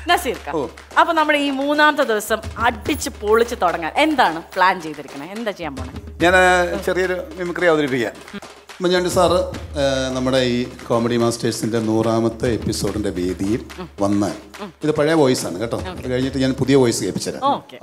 നസീർക്ക അപ്പൊ നമ്മുടെ ഈ മൂന്നാമത്തെ ദിവസം അടിച്ച് പൊളിച്ച് തുടങ്ങാൻ എന്താണ് പ്ലാൻ ചെയ്തിരിക്കുന്നത് എന്താ ചെയ്യാൻ പോണേ ഞാൻ ചെറിയൊരു മിമിക്രി അവതരിപ്പിക്കാം ഉമ്മൻചാണ്ടി സാറ് ഏഹ്, നമ്മുടെ ഈ കോമഡി മാസ്റ്റേഴ്സിന്റെ നൂറാമത്തെ എപ്പിസോഡിന്റെ വേദിയിൽ വന്ന് ഇത് പഴയ വോയിസ് ആണ് കേട്ടോ അത് കഴിഞ്ഞിട്ട് ഞാൻ പുതിയ വോയിസ് കേൾപ്പിച്ചുതരാം ഓക്കെ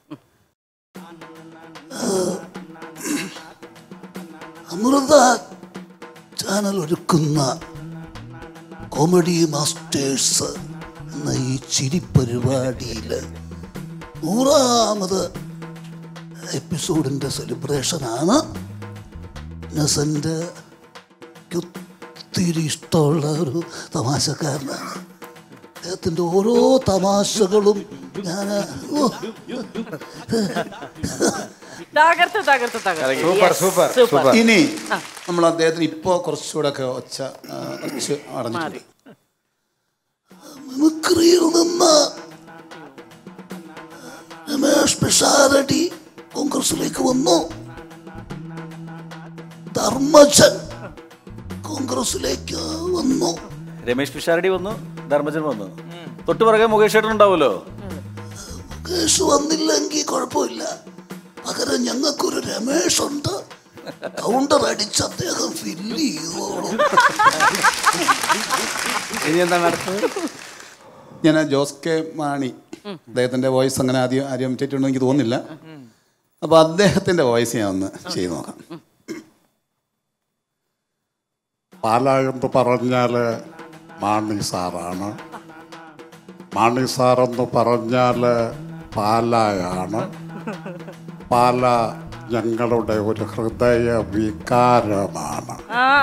അമൃത ചാനൽ ഒരുക്കുന്ന കോമഡി മാസ്റ്റേഴ്സ് എന്ന ഈ ചിരി പരിപാടിയിൽ നൂറാമത് എപ്പിസോഡിൻ്റെ സെലിബ്രേഷനാണ് നസൻ്റെ ഒത്തിരി ഇഷ്ടമുള്ള ഒരു തമാശക്കാരനാണ് അദ്ദേഹത്തിൻ്റെ ഓരോ തമാശകളും ഞാൻ ഓ തകർത്ത് തകർത്ത് തകർത്ത് super Yes, super super. Super ഇനി നമ്മൾ അദ്ദേഹത്തിന് ഇപ്പോൾ കുറച്ചുകൂടെ ഒക്കെ ഒച്ച ആ, കുറച്ച് അടഞ്ഞിട്ടുണ്ട് മിമിക്രിയിൽ നിന്ന് രമേഷ് പിഷാരടി കോൺഗ്രസിലേക്ക് വന്നു ധർമ്മജൻ കോൺഗ്രസിലേക്ക് വന്നു രമേശ് പിഷാരടി വന്നു ധർമ്മജൻ വന്നു തൊട്ട് പുറകെ മുകേഷ് ചേട്ടൻ ഉണ്ടാവുമല്ലോ കേസ് വന്നില്ലെങ്കിൽ കുഴപ്പമില്ല പകരം ഞങ്ങൾക്കൊരു രമേഷ് ഉണ്ട് കൗണ്ടർ അടിച്ച് അദ്ദേഹം ഫില്ല് ചെയ്തോളും ഇനി എന്താണ് അടുത്തത് ഞാൻ ആ ജോസ് കെ മാണി അദ്ദേഹത്തിന്റെ വോയിസ് അങ്ങനെ ആദ്യം ആരും ഇമിറ്റേറ്റ് എനിക്ക് തോന്നുന്നില്ല അപ്പോൾ അദ്ദേഹത്തിന്റെ വോയിസ് ഞാൻ ഒന്ന് ചെയ്ത് നോക്കാം പാല എന്ന് പറഞ്ഞാൽ മാണി സാറാണ് മാണി സാറെന്ന് പറഞ്ഞാൽ പാലായാണ് പാല ഞങ്ങളുടെ ഒരു ഹൃദയ വികാരമാണ്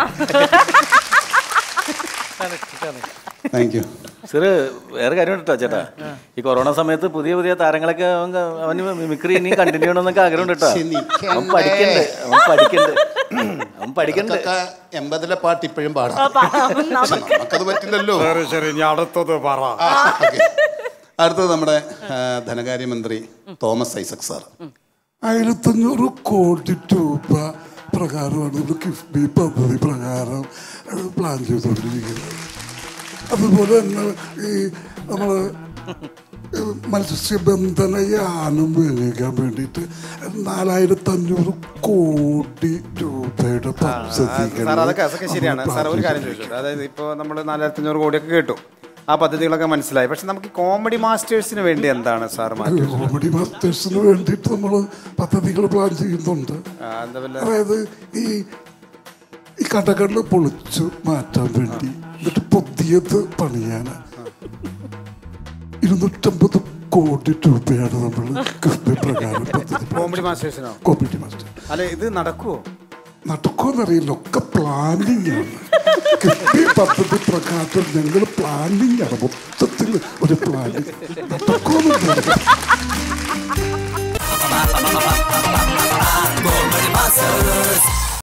താങ്ക് യു സിറ് വേറെ കാര്യം കേട്ടോ ചേട്ടാ ഈ കൊറോണ സമയത്ത് പുതിയ പുതിയ താരങ്ങളൊക്കെ അവൻ ക- അവന് മിമിക്രി ഇനി കണ്ടിന്യൂ ചെയ്യണമെന്നൊക്കെ ആഗ്രഹം ഉണ്ട് കേട്ടോ ക്ഷമിക്കണ്ടേ. അവൻ പഠിക്കണ്ട് അവൻ പഠിക്കണ്ട് അവൻ പഠിക്കണ്ട് ഇതൊക്കെ എൺപതിലെ പാട്ട് ഇപ്പോഴും പാടാം പക്ഷെ നമുക്കത് പറ്റില്ലല്ലോ ശരി ശരി ഇനി അടുത്തത് പറ ഓക്കേ. അടുത്തത് നമ്മുടെ ആ, ധനകാര്യമന്ത്രി തോമസ് ഐസക് സാർ ആയിരത്തഞ്ഞൂറ് കോടി രൂപ പ്രകാരമാണ് ഒരു കിഫ്ബി പദ്ധതി പ്രകാരം അത് പ്ലാൻ ചെയ്തുകൊണ്ടിരിക്കുന്നത് അതുപോലെ തന്നെ ഈ നമ്മൾ മത്സ്യബന്ധന യാനം വേണിക്കാൻ വേണ്ടിയിട്ട് നാലായിരത്തി അഞ്ഞൂറ് കോടി രൂപയുടെ സാർ അതൊക്കെ അതൊക്കെ ശരിയാണ് സാർ ഒരു കാര്യം ചോദിച്ചു അതായത് ഇപ്പോൾ നമ്മൾ നാലായിരത്തി അഞ്ഞൂറ് കോടിയൊക്കെ കേട്ടു ആ പദ്ധതികളൊക്കെ മനസ്സിലായി പക്ഷെ നമുക്ക് കോമഡി മാസ്റ്റേഴ്സിന് വേണ്ടി എന്താണ് സാർ മാറ്റി കോമഡി മാസ്റ്റേഴ്സിന് വേണ്ടിയിട്ട് നമ്മൾ പദ്ധതികൾ പ്ലാൻ ചെയ്യുന്നുണ്ട് ആ, എന്താ വല്ല അതായത് ഈ ഈ കടകളിൽ പൊളിച്ചു മാറ്റാൻ വേണ്ടി എന്നിട്ട് പുതിയത് പണിയാൻ ഇരുന്നൂറ്റമ്പത് കോടി രൂപയാണ് നമ്മൾ കിഫ്ബി പ്രകാരം പദ്ധതി കോമഡി മാസ്റ്റേഴ്സിനോ കോമഡി മാസ്റ്റർ അല്ല ഇത് നടക്കുവോ നടക്കുമെന്നറിയില്ല ഒക്കെ പ്ലാനിങ് ആണ് കിഫ്ബി പദ്ധതി പ്രകാരം ഞങ്ങൾ പ്ലാനിങ് ആണ് മൊത്തത്തിൽ ഒരു പ്ലാനിങ് നടക്കുമെന്നറിയില്ല Comedy Masters.